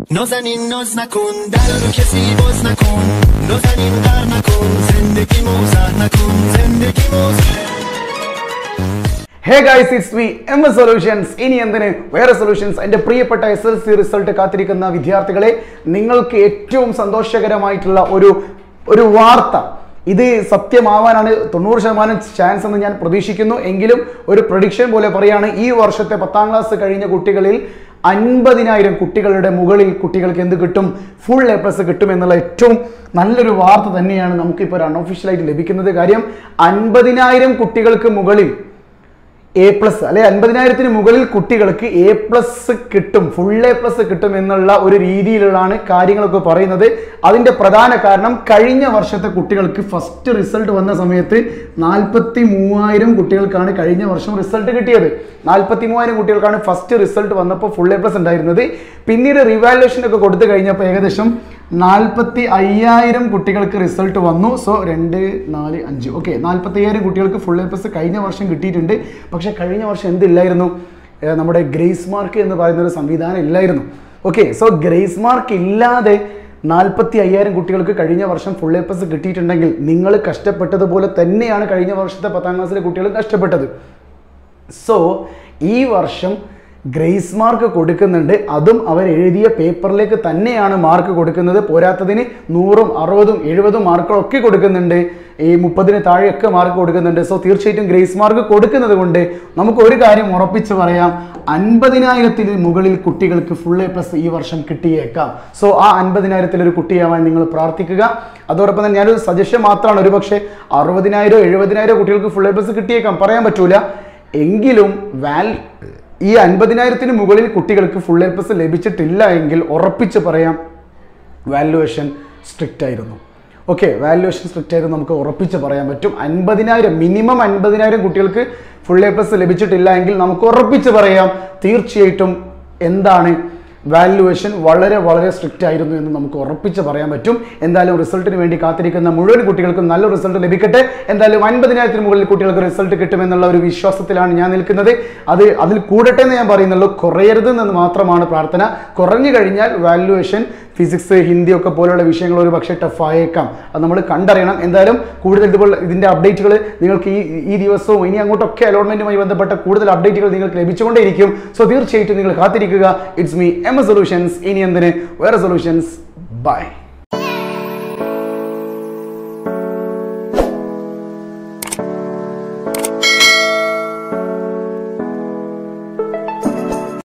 نازنین ناز نکن در رو کسی باز نکن نازنین در نکن زندگی موزر نکن زندگی موزر hey guys it's me M S solutions ഇനി എന്തിന് വേറെ സൊല്യൂഷൻസ് എൻ്റെ പ്രിയപ്പെട്ട എസ് എൽ സി റിസൾട്ട് കാത്തിരിക്കുന്ന വിദ്യാർത്ഥികളെ നിങ്ങൾക്ക് ഏറ്റവും സന്തോഷകരമായിട്ടുള്ള ഒരു ഒരു വാർത്ത ഇത് സത്യമാവാനാണ് തൊണ്ണൂറ് ശതമാനം ചാൻസ് എന്ന് ഞാൻ പ്രതീക്ഷിക്കുന്നു എങ്കിലും ഒരു പ്രൊഡിക്ഷൻ പോലെ പറയാണ് ഈ വർഷത്തെ പത്താം ക്ലാസ് കഴിഞ്ഞ കുട്ടികളിൽ അൻപതിനായിരം കുട്ടികളുടെ മുകളിൽ കുട്ടികൾക്ക് എന്ത് കിട്ടും ഫുൾ എ പ്ലസ് കിട്ടും എന്നുള്ള ഏറ്റവും നല്ലൊരു വാർത്ത തന്നെയാണ് നമുക്കിപ്പോൾ ഒരു അൺഒഫീഷ്യലായിട്ട് ലഭിക്കുന്നത് കാര്യം അൻപതിനായിരം കുട്ടികൾക്ക് മുകളിൽ എ പ്ലസ് അല്ലെ അൻപതിനായിരത്തിന് മുകളിൽ കുട്ടികൾക്ക് എ പ്ലസ് കിട്ടും ഫുൾ എ പ്ലസ് കിട്ടും എന്നുള്ള ഒരു രീതിയിലാണ് കാര്യങ്ങളൊക്കെ പറയുന്നത് അതിന്റെ പ്രധാന കാരണം കഴിഞ്ഞ വർഷത്തെ കുട്ടികൾക്ക് ഫസ്റ്റ് റിസൾട്ട് വന്ന സമയത്ത് നാൽപ്പത്തി മൂവായിരം കുട്ടികൾക്കാണ് കഴിഞ്ഞ വർഷം റിസൾട്ട് കിട്ടിയത് നാൽപ്പത്തി മൂവായിരം കുട്ടികൾക്കാണ് ഫസ്റ്റ് റിസൾട്ട് വന്നപ്പോൾ ഫുൾ എ പ്ലസ് ഉണ്ടായിരുന്നത് പിന്നീട് റിവാലുവേഷൻ ഒക്കെ കൊടുത്തു കഴിഞ്ഞപ്പോൾ ഏകദേശം നാൽപ്പത്തി അയ്യായിരം കുട്ടികൾക്ക് റിസൾട്ട് വന്നു സോ രണ്ട് നാല് അഞ്ച് ഓക്കെ നാൽപ്പത്തി അയ്യായിരം കുട്ടികൾക്ക് ഫുൾ എ പ്ലസ് കഴിഞ്ഞ വർഷം കിട്ടിയിട്ടുണ്ട് പക്ഷേ കഴിഞ്ഞ വർഷം എന്തില്ലായിരുന്നു ഏർ നമ്മുടെ ഗ്രേസ് മാർക്ക് എന്ന് പറയുന്ന ഒരു സംവിധാനം ഇല്ലായിരുന്നു ഓക്കെ സോ ഗ്രേസ് മാർക്ക് ഇല്ലാതെ നാൽപ്പത്തി അയ്യായിരം കുട്ടികൾക്ക് കഴിഞ്ഞ വർഷം ഫുൾ എ പ്ലസ് കിട്ടിയിട്ടുണ്ടെങ്കിൽ നിങ്ങൾ കഷ്ടപ്പെട്ടതുപോലെ തന്നെയാണ് കഴിഞ്ഞ വർഷത്തെ പത്താം ക്ലാസ്സിലെ കുട്ടികൾ കഷ്ടപ്പെട്ടത് സോ ഈ വർഷം ഗ്രേസ് മാർക്ക് കൊടുക്കുന്നുണ്ട് അതും അവർ എഴുതിയ പേപ്പറിലേക്ക് തന്നെയാണ് മാർക്ക് കൊടുക്കുന്നത് പോരാത്തതിന് നൂറും അറുപതും എഴുപതും മാർക്കുകളൊക്കെ കൊടുക്കുന്നുണ്ട് ഈ മുപ്പതിന് താഴെയൊക്കെ മാർക്ക് കൊടുക്കുന്നുണ്ട് സോ തീർച്ചയായിട്ടും ഗ്രേസ് മാർക്ക് കൊടുക്കുന്നത് കൊണ്ട് നമുക്ക് ഒരു കാര്യം ഉറപ്പിച്ച് പറയാം അൻപതിനായിരത്തിന് മുകളിൽ കുട്ടികൾക്ക് ഫുൾ എ പ്ലസ് ഈ വർഷം കിട്ടിയേക്കാം സോ ആ അൻപതിനായിരത്തിൽ ഒരു കുട്ടിയാവാൻ നിങ്ങൾ പ്രാർത്ഥിക്കുക അതോടൊപ്പം തന്നെ ഞാനൊരു സജഷൻ മാത്രമാണ് ഒരു പക്ഷേ അറുപതിനായിരോ എഴുപതിനായിരോ കുട്ടികൾക്ക് ഫുൾ എ പ്ലസ് കിട്ടിയേക്കാം പറയാൻ പറ്റൂല എങ്കിലും വാൽ ഈ അൻപതിനായിരത്തിന് മുകളിൽ കുട്ടികൾക്ക് ഫുൾ എ പ്ലസ് ലഭിച്ചിട്ടില്ല എങ്കിൽ ഉറപ്പിച്ച് പറയാം വാല്യുവേഷൻ സ്ട്രിക്റ്റ് ആയിരുന്നു ഓക്കെ വാല്യുവേഷൻ സ്ട്രിക്റ്റ് ആയിരുന്നു നമുക്ക് ഉറപ്പിച്ച് പറയാൻ പറ്റും അൻപതിനായിരം മിനിമം അൻപതിനായിരം കുട്ടികൾക്ക് ഫുൾ എ പ്ലസ് ലഭിച്ചിട്ടില്ല എങ്കിൽ നമുക്ക് ഉറപ്പിച്ച് പറയാം തീർച്ചയായിട്ടും എന്താണ് വാല്യുവേഷൻ വളരെ വളരെ സ്ട്രിക്റ്റ് ആയിരുന്നു എന്ന് നമുക്ക് ഉറപ്പിച്ച് പറയാൻ പറ്റും എന്തായാലും റിസൾട്ടിന് വേണ്ടി കാത്തിരിക്കുന്ന മുഴുവൻ കുട്ടികൾക്കും നല്ല റിസൾട്ട് ലഭിക്കട്ടെ എന്തായാലും അൻപതിനായിരത്തിന് മുകളിൽ കുട്ടികൾക്ക് റിസൾട്ട് കിട്ടുമെന്നുള്ള ഒരു വിശ്വാസത്തിലാണ് ഞാൻ നിൽക്കുന്നത് അത് അതിൽ കൂടട്ടെ എന്ന് ഞാൻ പറയുന്നുള്ളൂ കുറയരുത് എന്ന് മാത്രമാണ് പ്രാർത്ഥന കുറഞ്ഞു കഴിഞ്ഞാൽ വാല്യുവേഷൻ ഫിസിക്സ് ഹിന്ദി ഒക്കെ പോലുള്ള വിഷയങ്ങൾ ഒരു പക്ഷേ ടഫ് ആയേക്കാം അത് നമ്മൾ കണ്ടറിയണം എന്തായാലും കൂടുതൽ ഇതുപോലെ ഇതിൻ്റെ അപ്ഡേറ്റുകൾ നിങ്ങൾക്ക് ഈ ഈ ദിവസവും ഇനി അങ്ങോട്ടൊക്കെ അലോട്ട്മെന്റുമായി ബന്ധപ്പെട്ട കൂടുതൽ അപ്ഡേറ്റുകൾ നിങ്ങൾക്ക് ലഭിച്ചുകൊണ്ടേയിരിക്കും സോ തീർച്ചയായിട്ടും നിങ്ങൾ കാത്തിരിക്കുക it's me M A solutions ഇനി എന്തിന് വേറെ സൊല്യൂഷൻസ് ബൈ